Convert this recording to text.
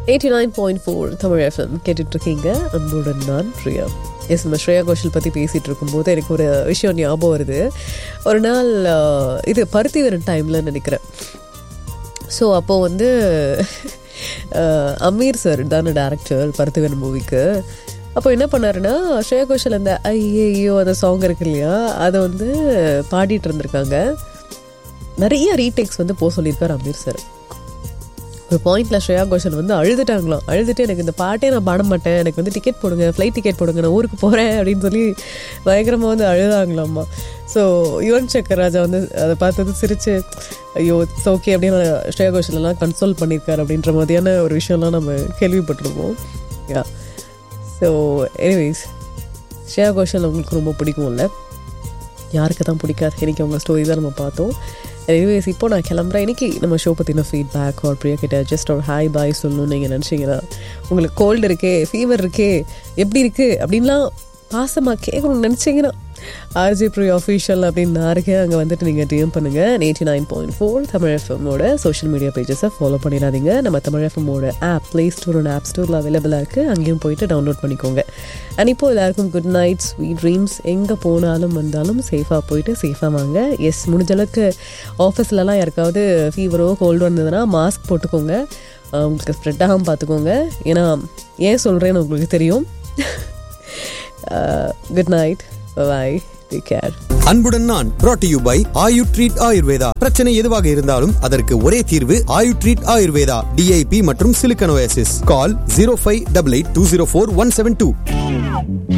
eighty nine point four Tamil FM கேட்டுட்டு இருக்கீங்க அன்புடன் நான் பிரியா எஸ் நம்ம ஸ்ரேயா கோஷல் பற்றி பேசிகிட்டு இருக்கும்போது எனக்கு ஒரு விஷயம் ஞாபகம் வருது ஒரு நாள் ஆஹ், இது பருத்தி வரன் டைமில் நினைக்கிறேன் ஸோ அப்போது வந்து ஆஹ், அமீர் சார் தானே டேரக்டர் பருத்திவன் மூவிக்கு அப்போ என்ன பண்ணாருன்னா ஸ்ரேயா கோஷல் அந்த ஐயோ அந்த சாங் இருக்கு இல்லையா அதை வந்து பாடிட்டு இருந்திருக்காங்க நிறைய ரீடேக்ஸ் வந்து போக சொல்லியிருக்காரு அமீர் சார் ஒரு பாயிண்ட்ல ஸ்ரேயா கோஷல் வந்து அழுதுட்டாங்களாம் அழுதுட்டு எனக்கு இந்த பாட்டே நான் பாட மாட்டேன் எனக்கு வந்து டிக்கெட் போடுங்க ஃப்ளைட் டிக்கெட் போடுங்க நான் ஊருக்கு போகிறேன் அப்படின்னு சொல்லி பயங்கரமாக வந்து அழுதாங்களாம்மா ஸோ யுவன் சக்கர் ராஜா வந்து அதை பார்த்தது சிரிச்சு ஐயோ இட்ஸ் ஓகே அப்படின்னு ஸ்ரேயா கோஷல் எல்லாம் கன்சோல் பண்ணியிருக்காரு அப்படின்ற மாதிரியான ஒரு விஷயம்லாம் நம்ம கேள்விப்பட்டிருப்போம் yeah so anyways Shreya Ghoshal உங்களுக்கு ரொம்ப பிடிக்கும்ல யாருக்கு தான் பிடிக்காது இன்னைக்கு அவங்க ஸ்டோரி தான் நம்ம பார்த்தோம் எனிவேஸ் இப்போ நான் கிளம்புறேன் இன்னைக்கு நம்ம ஷோ பற்றின ஃபீட்பேக் ஒரு பிரியா கிட்ட ஜஸ்ட் ஒரு ஹாய் பாய் சொல்லணும்னு நீங்கள் நினச்சிங்கன்னா உங்களுக்கு கோல்டு இருக்கே ஃபீவர் இருக்கே எப்படி இருக்குது அப்படின்லாம் பாசமாக கேட்கணும்னு நினச்சிங்கன்னா ஆர்ஜி ப்ரி அஃபீஷியல் அப்படின்னு நான் இருக்கேன் அங்கே வந்துட்டு நீங்கள் டிஎம் பண்ணுங்கள் eighty nine point four Tamil எஃப்எம்மோட சோஷியல் மீடியா பேஜஸை ஃபாலோ பண்ணிடாதீங்க நம்ம தமிழ் எஃப்எம்மோட app play store and app ஸ்டோரில் அவைலபிளாக இருக்குது அங்கேயும் போயிட்டு டவுன்லோட் பண்ணிக்கோங்க அண்ட் இப்போ எல்லாருக்கும் குட் நைட் ஸ்வீட் ட்ரீம்ஸ் எங்கே போனாலும் வந்தாலும் சேஃபாக போயிட்டு சேஃபாக வாங்க எஸ் முடிஞ்ச அளவுக்கு ஆஃபீஸ்லலாம் யாருக்காவது ஃபீவரோ கோல்டு வந்ததுன்னா மாஸ்க் போட்டுக்கோங்க அஹ் உங்களுக்கு ஸ்ப்ரெட் ஆகாமல் பார்த்துக்கோங்க ஏன்னா ஏன் சொல்கிறேன்னு உங்களுக்கு தெரியும் good night bye take care அன்புடன் நான் brought to you by Ayu treat Ayurveda பிரச்சனை எதுவாக இருந்தாலும் அதற்கு ஒரே தீர்வு ஆயு ட்ரீட் ஆயுர்வேதா டிஐபி மற்றும் சிலிக்கனோசிஸ் call zero five double eight two zero four one seven two